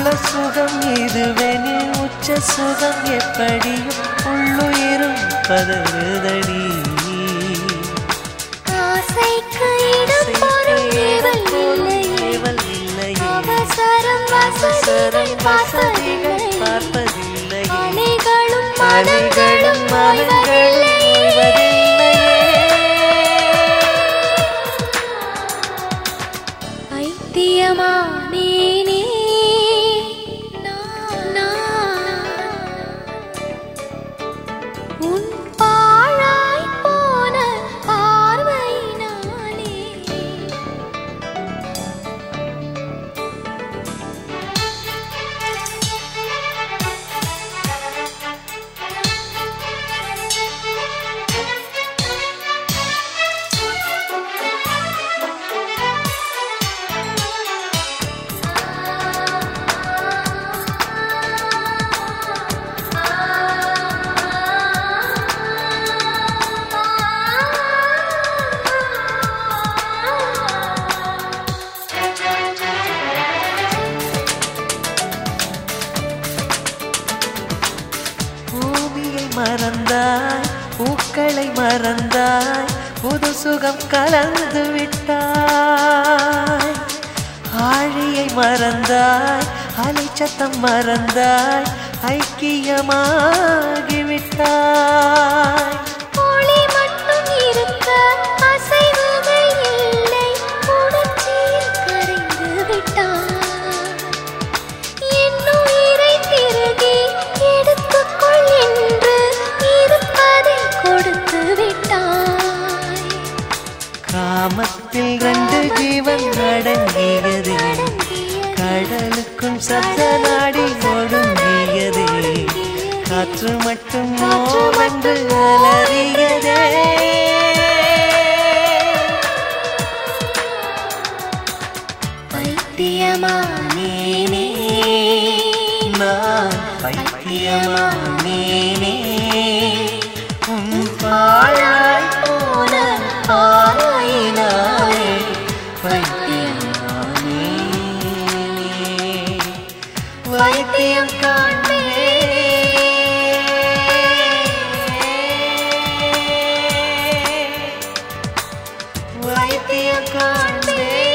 சுகம் இதுவெனில் உச்ச சுகம் எப்படியும் உள்ளுயிரும் பதறுதடி ஆசைக்கு இடம் பொருள் ஏவல் இல்லையே ஏவல் இல்லையே அவசரம் வசதிகள் வசதிகள் பார்ப்பதில்லை பார்ப்பதில்லையே அலைகளும் அலைகளும் மனங்களும் மனங்களும் ஓய்வதில்லையே பைத்தியமானேனே நான், நான். உன் பாழாய் போன பார்வையினாலே பூமியை மறந்தாய் பூக்களை மறந்தாய் புது சுகம் கலந்து விட்டாய் ஆழியை மறந்தாய் அலைச்சத்தம் மறந்தாய் ஐக்கியமாகி விட்டாய் ஒளி மட்டும் இருக்க அசைவுகள் இல்லை உணர்ச்சியில் கரைந்து விட்டான் என் உயிரை திருகி எடுத்துக்கொள் என்று இருப்பதை கொடுத்து விட்டாய் காமத்தில் ரெண்டு ஜீவன் அடங்கியது கடலுக்கும் சப்த நாடி ஒடுங்கியதே காற்று மட்டும் ஓவென்று அலறியதே பைத்தியமானேனே நான் பைத்தியமானேனே உன் பாழாய் போன பார்வையினாலே பைத்தியமானேனே வைத்தியம் காண்பே வைத்தியம் காண்பே